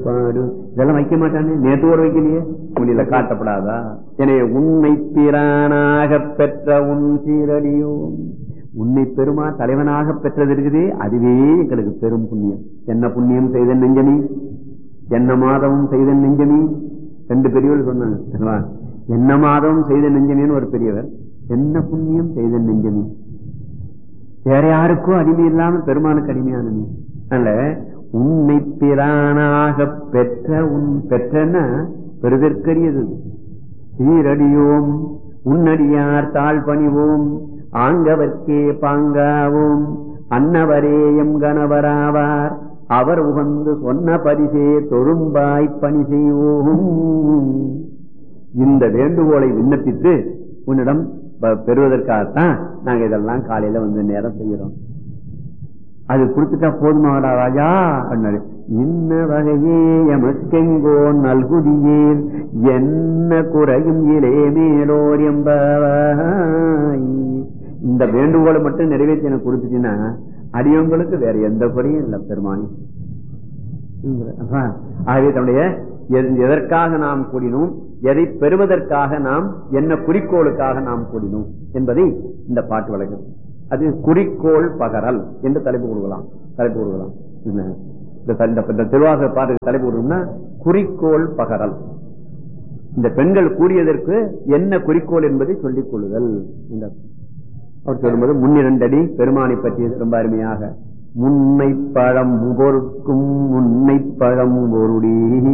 பாடு இதெல்லாம் வைக்க மாட்டானே நேற்று ஒரு வைக்கலையே முடியல காட்டப்படாதா எனவே உண்மை பிரானாக பெற்ற உன் சீரடியோ உன்னை பெருமா தலைவனாக பெற்றது இருக்குதே அதுவே எங்களுக்கு பெரும் புண்ணியம் என்ன புண்ணியம் செய்த நெஞ்சமி என்ன மாதமும் செய்த நெஞ்சமி ரெண்டு பெரியவர் சொன்னாங்க அல்லவா? என்ன மாதமும் செய்த நெஞ்சமின்னு ஒரு பெரியவர் என்ன புண்ணியம் செய்த நெஞ்சமி வேற யாருக்கும் அடிமை இல்லாம பெருமானுக்கு அடிமையான நீ அல்ல உன்னை பிரானாக பெற்ற உன் பெற்றன பெருதற்கரியது சீரடியோம் உன்னடியார் தாழ் பணிவோம் ஆங்கவர்க்கே பாங்காவோம் அன்னவரேயம் கணவராவார் அவர் உகந்து சொன்ன பரிசே தொழும்பாய் பணி செய்வோம் இந்த வேண்டுகோளை விண்ணப்பித்து உன்னிடம் ப- பெறுவதற்காகத்தான் நாங்க இதெல்லாம் காலையில வந்து நேரம் செய்யறோம் அது கொடுத்துட்டா போதுமாடா ராஜா அப்படின்னாரு இன்ன வகையே எமக்கெங்கோ நல்குதியேல் என்ன குறையும் இலே மேலோர் என்பாய் இந்த வேண்டுகோளை மட்டும் நிறைவேற்றி எனக்கு கொடுத்துட்டீங்கன்னா அடியவங்களுக்கு வேற எந்த குறையும் இல்லை பெருமானி ஆஹா. ஆகவே தன்னுடைய எது- எதற்காக நாம் கூடினோம் எதை பெறுவதற்காக நாம் என்ன குறிக்கோளுக்காக நாம் கூடினோம் என்பதை இந்த பாட்டு வழங்குது அது குறிக்கோள் பகரல் என்று தலைப்பு கொடுக்கலாம் தலைப்பு கொடுக்கலாம் என்ன? இந்த த- இந்த இந்த திருவாசக பாட்டு தலைப்பு கொடுக்கணும்னா குறிக்கோள் பகரல் இந்த பெண்கள் கூடியதற்கு என்ன குறிக்கோள் என்பதை சொல்லிக் கொள்ளுதல் இந்த அவர் சொல்லும்போது முன்னிரண்டடி பெருமானை பற்றியது ரொம்ப அருமையாக முன்னை பழம் பொறுக்கும் முன்னை பழம் பொருடி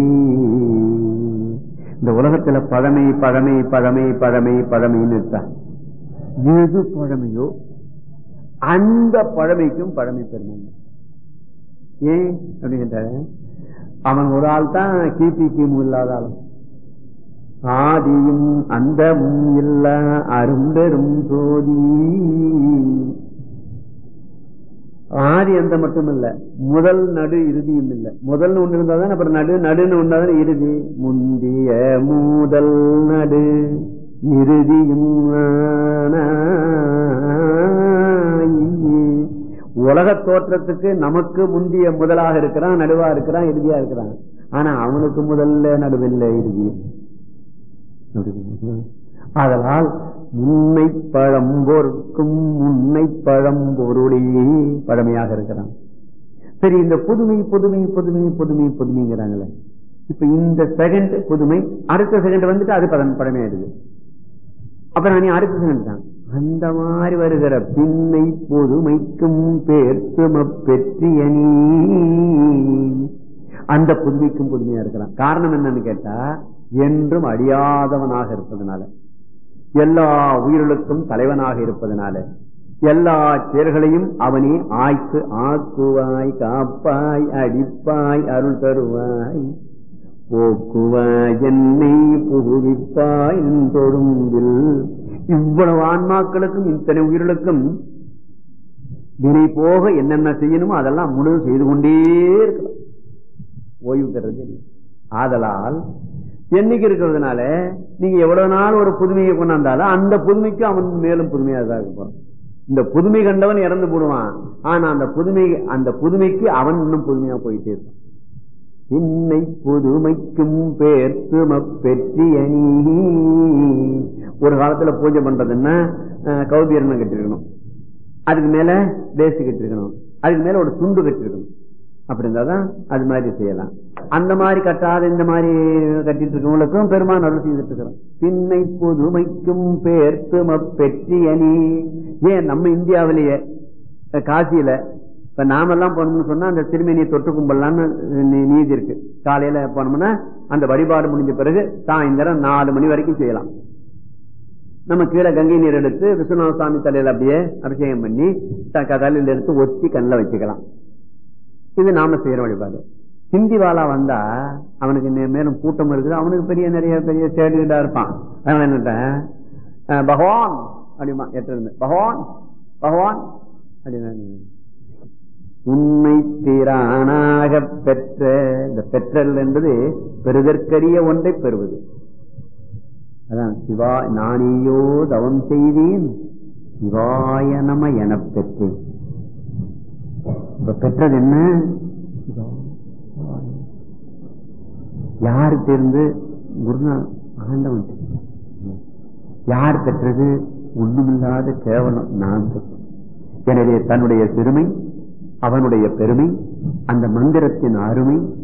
இந்த உலகத்துல பழமை பழமை பழமை பழமை பழமைன்னு இருக்கா எது பழமையோ அந்த பழமைக்கும் பழமை பெருமை ஏன் அப்படின்ற அவன் ஒரு ஆள் தான் கிபி கிமு இல்லாத ஆளும் ஆதியும் அந்தமும் இல்ல அரும்பெரும் சோதி ஆதி அந்த மட்டும் இல்ல முதல் நடு இறுதியும் இல்ல முதல் ஒண்ணு இருந்தாதான் அப்புறம் நடு நடுன்னு ஒண்ணாதான் இறுதி முந்திய மூதல் நடு இறுதியும் ஆனாய். உலக தோற்றத்துக்கு நமக்கு முந்திய முதலாக இருக்கிறான் நடுவா இருக்கிறான் இறுதியா இருக்கிறான் ஆனா அவனுக்கு முதல்ல நடுவில்லை இறுதி அதனால் முன்னை பழம்பொருக்கும் முன்னை பழம்பொருளே பழமையாக இருக்கிறான் சரி இந்த புதுமை புதுமை புதுமை புதுமை புதுமைங்கிறாங்களே இப்ப இந்த செகண்ட் புதுமை அடுத்த செகண்ட் வந்துட்டு அது பழம் பழமையாயிடுது அப்புறம் நீ அடுத்த செகண்ட் தான் அந்த மாதிரி வருகிற பின்னை புதுமைக்கும் பேர்த்தும பெற்றிய நீ அந்த புதுமைக்கும் புதுமையா இருக்கிறான் காரணம் என்னன்னு கேட்டா என்றும் அழியாதவனாக இருப்பதனால எல்லா உயிர்களுக்கும் தலைவனாக இருப்பதனால எல்லா செயல்களையும் அவனே ஆய்க்கு ஆக்குவாய் காப்பாய் அடிப்பாய் அருள் தருவாய் போக்குவாய் என்னை புகுவிப்பாய் தொழும்பில் இவ்வளவு ஆன்மாக்களுக்கும் இத்தனை உயிர்களுக்கும் வினை போக என்னென்ன செய்யணுமோ அதெல்லாம் முழு செய்து கொண்டே இருக்கலாம் ஓய்வு பெறது இல்லை. ஆதலால் என்னைக்கு இருக்கிறதுனால நீங்க எவ்வளவு நாள் ஒரு புதுமையை கொண்டாந்தாலும் அந்த புதுமைக்கு அவன் மேலும் புதுமையாக தான் இருப்பான் இந்த புதுமை கண்டவன் இறந்து போடுவான் ஆனா அந்த புதுமை அந்த புதுமைக்கு அவன் இன்னும் புதுமையா போயிட்டே இருப்பான் இன்னை புதுமைக்கும் பேர்த்தும பெற்றிய நீ ஒரு காலத்துல பூஜை பண்றதுன்னா அஹ், கௌபீரணம் கட்டிருக்கணும் அதுக்கு மேல தேசி கட்டிருக்கணும் அதுக்கு மேல ஒரு துண்டு கட்டிருக்கணும் அப்படி இருந்தாதான் அது மாதிரி செய்யலாம் அந்த மாதிரி கட்டாத இந்த மாதிரி கட்டிட்டு இருக்கவங்களுக்கும் பெருமான் அருள் செய்துட்டு இருக்கிறோம் பின்னை புதுமைக்கும் பேர்த்தும பெற்றிய நீ ஏன் நம்ம இந்தியாவிலேயே அஹ், காசியில இப்ப நாமெல்லாம் போனோம்னு சொன்னா அந்த திருமணியை தொட்டு கும்பலான்னு நீ- நீதி இருக்கு காலையில போனோம்னா அந்த வழிபாடு முடிஞ்ச பிறகு சாயந்தரம் நாலு மணி வரைக்கும் செய்யலாம் நம்ம கீழே கங்கை நீர் எடுத்து விஸ்வநாத சுவாமி தலையில அப்படியே அபிஷேகம் பண்ணி த- தலையில எடுத்து ஒத்தி கண்ணில் வச்சுக்கலாம் இது நாம செய்யற வழிபாடு ஹிந்தி வாலா வந்தா அவனுக்கு நே- மேலும் கூட்டம் இருக்குது அவனுக்கு பெரிய நிறைய பெரிய சேடுகிட்டா இருப்பான் அதனால என்னட்டேன் பகவான் அப்படிமா எட்டு இருந்து பகவான் பகவான் அப்படின்னு உண்மை தீரானாக பெற்ற இந்த பெற்றல் என்பது பெறுதற்கரிய ஒன்றை பெறுவது அதான் சிவா நானேயோ தவம் செய்தேன் சிவாய நம எனப் பெற்றேன் இப்ப பெற்றது என்ன சிவா- யார் தேர்ந்து குருநா ஆண்டவன் யார் பெற்றது ஒண்ணுமில்லாத கேவலம் நான் பெற்றேன் எனவே தன்னுடைய பெருமை அவனுடைய பெருமை அந்த மந்திரத்தின் அருமை